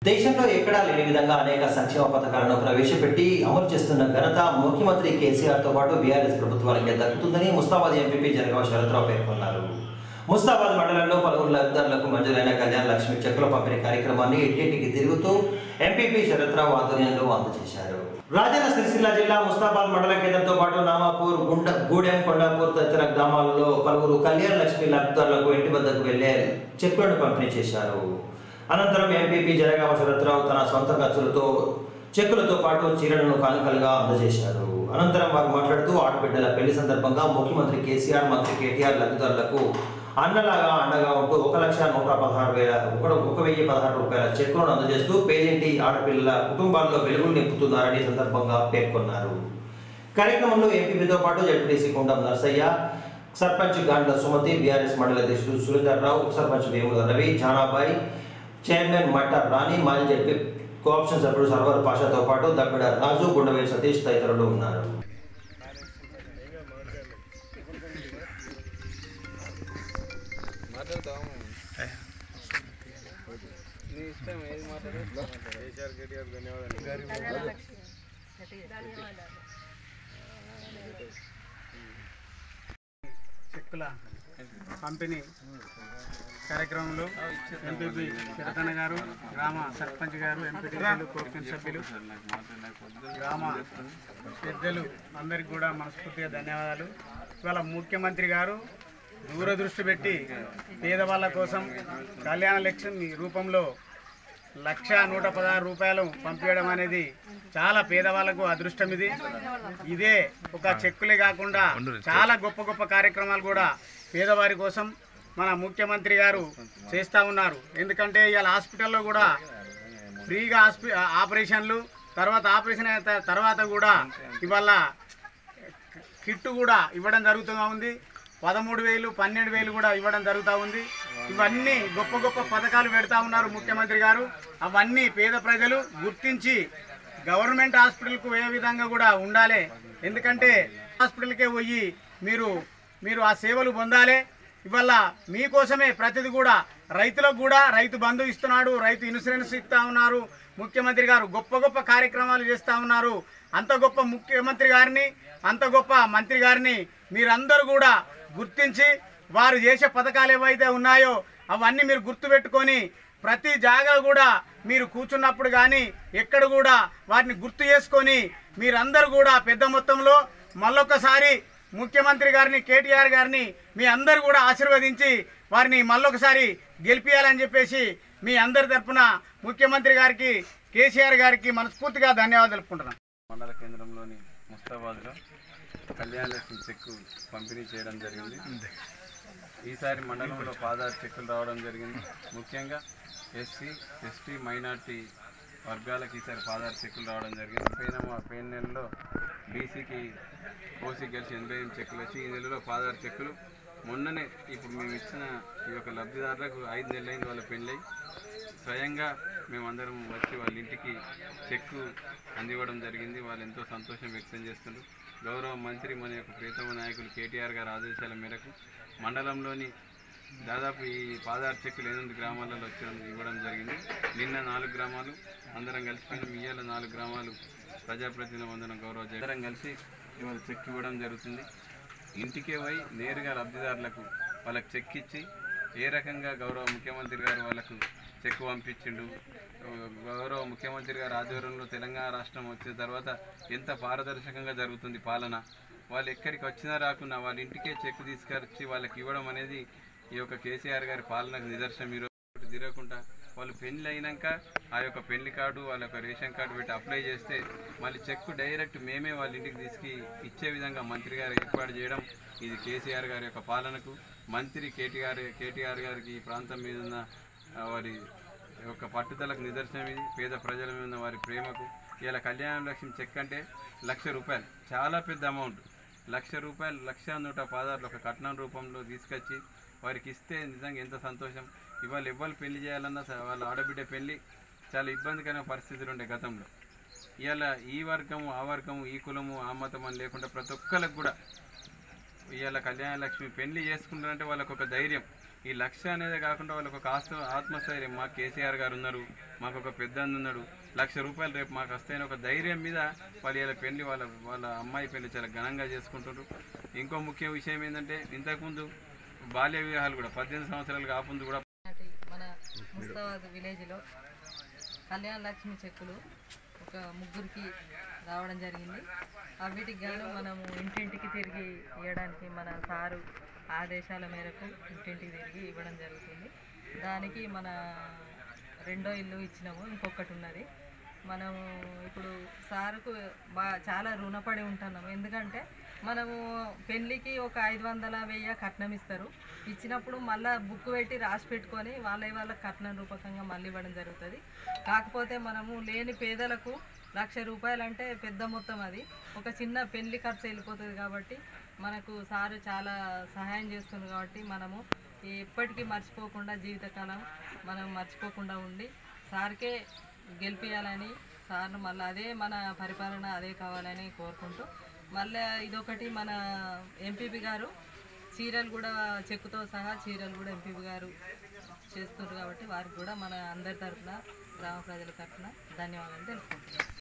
దేశంలో ఎక్కడా లేని విధంగా అనేక సంక్షేమ పథకాలను ప్రవేశపెట్టి అమలు చేస్తున్న ఘనత ముఖ్యమంత్రి కేసీఆర్ తో పాటు బీఆర్ఎస్ ప్రభుత్వానికి దక్కుతుందని ముస్తాబాద్ ఎంపీ జనగామ శరత్రావు పేర్కొన్నారు ముస్తాబాద్ మండలంలో పలువురు లబ్ధిదారులకు మంజూరైన కళ్యాణ లక్ష్మి చెక్కుల పంపిణీ కార్యక్రమాన్ని ఇంటింటికి తిరుగుతూ ఎంపీపీ శరత్రావు ఆధ్వర్యంలో అందజేశారు రాజన్న సిరిసిల్ల జిల్లా ముస్తాబాద్ మండల కేంద్రంతో పాటు నామాపూర్ గుండ గూడెం కొండాపూర్ తదితర గ్రామాలలో పలువురు కళ్యాణ లక్ష్మి లబ్ధిదారులకు ఇంటి వద్దకు వెళ్లే చెక్కులను పంపిణీ చేశారు అనంతరం ఎంపీపీ జనగామ శరత్రావు తన సొంత ఖర్చులతో చెక్కులతో పాటు చీరలను కానుకలుగా అందజేశారు అనంతరం వారు మాట్లాడుతూ ఆడబిడ్డల పెళ్లి సందర్భంగా ముఖ్యమంత్రి కేసీఆర్ మంత్రి కేటీఆర్ లబ్ధిదారులకు అన్నలాగా అండగా ఉంటూ ఒక లక్ష నూట పదహారు వేల ఒక ఒక వెయ్యి పదహారు రూపాయల చెక్కులను అందజేస్తూ పేదింటి ఆడపిల్లల కుటుంబాల్లో వెలుగులు నింపుతున్నారని ఈ సందర్భంగా పేర్కొన్నారు కార్యక్రమంలో ఎంపీపీతో పాటు జడ్పీటీసీ కుండం నర్సయ్య సర్పంచ్ గాండ్ల సుమతి బీఆర్ఎస్ మండల అధ్యక్షుడు సురేందర్ రావు ఉప సర్పంచ్ వేముల రవి జానాబాయ్ చైర్మన్ మట్ట రాణి మాజీ జడ్పీ కోఆప్షన్ సభ్యుడు సర్వర్ పాషాతో పాటు దబ్బిడ రాజు గుండవేల్ సతీష్ తదితరులు ఉన్నారు మాట్లాడతాము నీ ఇష్టం ఏది మాట్లాడు కేసీఆర్ కేటీఆర్ ధన్యవాదాలు చెక్కుల పంపిణీ కార్యక్రమంలో ఎంపీపీ చిరతన గారు గ్రామ సర్పంచ్ గారు ఎంపీటీసీలు కోర్కెన్ సభ్యులు గ్రామ పెద్దలు అందరికి కూడా మనస్ఫూర్తిగా ధన్యవాదాలు ఇవాళ ముఖ్యమంత్రి గారు దూరదృష్టి పెట్టి పేదవాళ్ళ కోసం కళ్యాణ లక్ష్మి రూపంలో లక్ష నూట పదహారు రూపాయలు పంపించడం అనేది చాలా పేదవాళ్ళకు అదృష్టం ఇది ఇదే ఒక చెక్కులే కాకుండా చాలా గొప్ప గొప్ప కార్యక్రమాలు కూడా పేదవారి కోసం మన ముఖ్యమంత్రి గారు చేస్తూ ఉన్నారు ఎందుకంటే ఇవాళ హాస్పిటల్లో కూడా ఫ్రీగా హాస్పి ఆపరేషన్లు తర్వాత ఆపరేషన్ అయిన త- తర్వాత కూడా ఇవాళ కిట్ కూడా ఇవ్వడం జరుగుతూ ఉంది పదమూడు వేలు పన్నెండు వేలు కూడా ఇవ్వడం జరుగుతూ ఉంది ఇవన్నీ గొప్ప గొప్ప పథకాలు పెడతా ఉన్నారు ముఖ్యమంత్రి గారు అవన్నీ పేద ప్రజలు గుర్తించి గవర్నమెంట్ హాస్పిటల్కు ఏ విధంగా కూడా ఉండాలి ఎందుకంటే హాస్పిటల్కే పోయి మీరు మీరు ఆ సేవలు పొందాలి ఇవల్ల మీకోసమే ప్రతిది కూడా రైతులకు కూడా రైతు బంధు ఇస్తున్నాడు రైతు ఇన్సూరెన్స్ ఇస్తా ఉన్నారు ముఖ్యమంత్రి గారు గొప్ప గొప్ప కార్యక్రమాలు చేస్తూ ఉన్నారు అంత గొప్ప ముఖ్యమంత్రి గారిని అంత గొప్ప మంత్రి గారిని మీరందరూ కూడా గుర్తించి వారు చేసే పథకాలు ఏవైతే ఉన్నాయో అవన్నీ మీరు గుర్తుపెట్టుకొని ప్రతి జాగా కూడా మీరు కూర్చున్నప్పుడు కానీ ఎక్కడ కూడా వాటిని గుర్తు చేసుకొని మీరందరూ కూడా పెద్ద మొత్తంలో మళ్ళొక్కసారి ముఖ్యమంత్రి గారిని కేటీఆర్ గారిని మీ అందరు కూడా ఆశీర్వదించి వారిని మళ్ళొకసారి గెలిపించాలని చెప్పేసి మీ అందరి తరపున ముఖ్యమంత్రి గారికి కేసీఆర్ గారికి మనస్ఫూర్తిగా ధన్యవాదాలు తెలుపుకుంటున్నాను మండల కేంద్రంలోని ముస్తాబాద్లో కళ్యాణ లక్ష్మి చెక్కు పంపిణీ చేయడం జరిగింది ఈసారి మండలంలో పాదారు చెక్కులు రావడం జరిగింది ముఖ్యంగా ఎస్సీ ఎస్టీ మైనార్టీ వర్గాలకు ఈసారి పాదారు చెక్కులు రావడం జరిగింది పోయిన మా- పోయిన నెలలో బీసీకి ఓసీ గెలిచి ఎనభై ఎనిమిది చెక్కులు వచ్చి ఈ నెలలో పాదారు చెక్కులు మొన్ననే ఇప్పుడు మేము ఇచ్చిన ఈ యొక్క లబ్ధిదారులకు ఐదు నెలలైంది వాళ్ళ పెళ్ళై స్వయంగా మేమందరం వచ్చి వాళ్ళ ఇంటికి చెక్కు అందివ్వడం జరిగింది వాళ్ళు ఎంతో సంతోషం వ్యక్తం చేస్తున్నారు గౌరవ మంత్రి మన యొక్క ప్రియతమ నాయకులు కేటీఆర్ గారి ఆదేశాల మేరకు మండలంలోని దాదాపు ఈ పాదార్ చెక్కులు ఎనిమిది గ్రామాలలో వచ్చి ఇవ్వడం జరిగింది నిన్న నాలుగు గ్రామాలు అందరం కలిసిపోయిన ఇయ్యాల నాలుగు గ్రామాలు ప్రజాప్రతినిధులు అందరం గౌరవ జగన్ అందరం కలిసి ఇవాళ చెక్ ఇవ్వడం జరుగుతుంది ఇంటికే పోయి నేరుగా లబ్ధిదారులకు వాళ్ళకి చెక్ ఇచ్చి ఏ రకంగా గౌరవ ముఖ్యమంత్రి గారు వాళ్ళకు చెక్ పంపించిండు గౌరవ ముఖ్యమంత్రి గారి ఆధ్వర్యంలో తెలంగాణ రాష్ట్రం వచ్చిన తర్వాత ఎంత పారదర్శకంగా జరుగుతుంది పాలన వాళ్ళు ఎక్కడికి వచ్చినా రాకున్నా వాళ్ళ ఇంటికే చెక్ తీసుకొచ్చి వాళ్ళకి ఇవ్వడం అనేది ఈ యొక్క కేసీఆర్ గారి పాలనకు నిదర్శనం ఈరోజు తిరగకుండా వాళ్ళు పెళ్లి అయినాక ఆ యొక్క పెళ్లి కార్డు వాళ్ళ యొక్క రేషన్ కార్డు పెట్టి అప్లై చేస్తే మళ్ళీ చెక్ డైరెక్ట్ మేమే వాళ్ళ ఇంటికి తీసుకు ఇచ్చే విధంగా మంత్రి గారు ఏర్పాటు చేయడం ఇది కేసీఆర్ గారి యొక్క పాలనకు మంత్రి కేటీఆర్ కేటీఆర్ గారికి ఈ ప్రాంతం మీద ఉన్న ఆ, వారి యొక్క పట్టుదలకు నిదర్శనం ఇది పేద ప్రజల మీద ఉన్న వారి ప్రేమకు ఇలా కళ్యాణ లక్ష్మి చెక్ అంటే లక్ష రూపాయలు చాలా పెద్ద అమౌంట్ లక్ష రూపాయలు లక్ష నూట పదార్లు ఒక కట్నం రూపంలో తీసుకొచ్చి వారికి ఇస్తే నిజంగా ఎంత సంతోషం ఇవాళ ఎవ్వరు పెళ్లి చేయాలన్నా స- వాళ్ళ ఆడబిడ్డ పెళ్లి చాలా ఇబ్బందికరమైన పరిస్థితులు ఉండే గతంలో ఇవాళ ఈ వర్గము ఆ వర్గము ఈ కులము ఆ మతం అని లేకుండా ప్రతి ఒక్కరికి కూడా ఇవాళ కళ్యాణ లక్ష్మి పెళ్లి చేసుకుంటారంటే వాళ్ళకు ఒక ధైర్యం ఈ లక్ష్య అనేది కాకుండా వాళ్ళకి ఒక ఆస్త ఆత్మస్థైర్యం మా కేసీఆర్ గారు ఉన్నారు మాకు ఒక పెద్ద అన్న ఉన్నాడు లక్ష రూపాయలు రేపు మాకు వస్తాయని ఒక ధైర్యం మీద వాళ్ళు ఇలా పెళ్లి వాళ్ళ వాళ్ళ అమ్మాయి పెళ్లి చాలా ఘనంగా చేసుకుంటారు ఇంకో ముఖ్య విషయం ఏంటంటే ఇంతకుముందు బాల్య వివాహాలు కూడా పద్దెనిమిది సంవత్సరాలు కాకుండా కూడా నాటి మన ముస్తాబాద్ విలేజ్లో కళ్యాణ లక్ష్మి చెక్కులు ఒక ముగ్గురికి రావడం జరిగింది అవిటికి గాను మనము ఇంటింటికి తిరిగి ఇవ్వడానికి మన సారు ఆదేశాల మేరకు ఇంటింటికి తిరిగి ఇవ్వడం జరుగుతుంది దానికి మన రెండో ఇల్లు ఇచ్చినాము ఇంకొకటి ఉన్నది మనము ఇప్పుడు సారుకు బా చాలా రుణపడి ఉంటున్నాము ఎందుకంటే మనము పెళ్ళికి ఒక ఐదు వందల వెయ్యి కట్నం ఇస్తారు ఇచ్చినప్పుడు మళ్ళీ బుక్ పెట్టి రాసి పెట్టుకొని వాళ్ళ వాళ్ళ కట్నం రూపకంగా మళ్ళీ ఇవ్వడం జరుగుతుంది కాకపోతే మనము లేని పేదలకు లక్ష రూపాయలు అంటే పెద్ద మొత్తం అది ఒక చిన్న పెళ్లి ఖర్చు వెళ్ళిపోతుంది కాబట్టి మనకు సారు చాలా సహాయం చేస్తుంది కాబట్టి మనము ఎప్పటికీ మర్చిపోకుండా జీవితకాలం మనం మర్చిపోకుండా ఉండి సార్కే గెలిపించాలని సార్ను మళ్ళీ అదే మన పరిపాలన అదే కావాలని కోరుకుంటూ మళ్ళీ ఇదొకటి మన ఎంపీపీ గారు చీరలు కూడా చెక్కుతో సహా చీరలు కూడా ఎంపీపీ గారు చేస్తున్నారు కాబట్టి వారికి కూడా మన అందరి తరఫున గ్రామ ప్రజల తరఫున ధన్యవాదాలు తెలుపుకుంటున్నాం